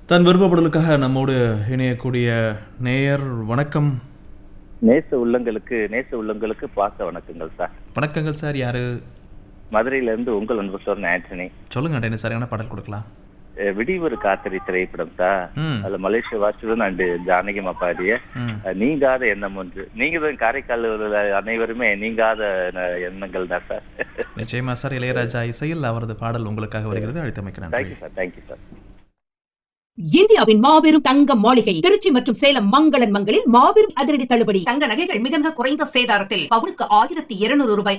தன் விருப்பப்படலுக்காக நம்மோடு இணையக்கூடிய நேயர் வணக்கம் நேச உள்ளங்களுக்கு நேச உள்ளங்களுக்கு பாச வணக்கங்கள் சார் வணக்கங்கள் சார் யாரு மதுரையில இருந்து உங்கள் அன்பு சொன்ன ஆண்டனி சொல்லுங்க என்ன சரியான பாடல் கொடுக்கலாம் அஹ் விடிவொரு காத்திரை திரைப்படம் சார் ம் அதுல மலேசிய வாசுடன் அண்டு ஜானகி பாடிய ம் அஹ் நீங்காத எண்ணம் ஒன்று நீங்க தான் காரைக்கால் உள்ள அனைவருமே நீங்காத அஹ், எண்ணங்கள் தான் சார் நிச்சயமா சார் இளையராஜா இசையில் அவரது பாடல் உங்களுக்காக வருகிறது அழைத்தமைக்கு நன்றி தேங்க்யூ சார் தேங்க்யூ சார் இந்தியாவின் மாபெரும் தங்க மாளிகை திருச்சி மற்றும் சேலம் மங்களன் மங்களில் மாபெரும் அதிரடி தள்ளுபடி தங்க நகைகள் மிக மிக குறைந்த சேதாரத்தில் பவுனுக்கு ஆயிரத்தி இருநூறு ரூபாய்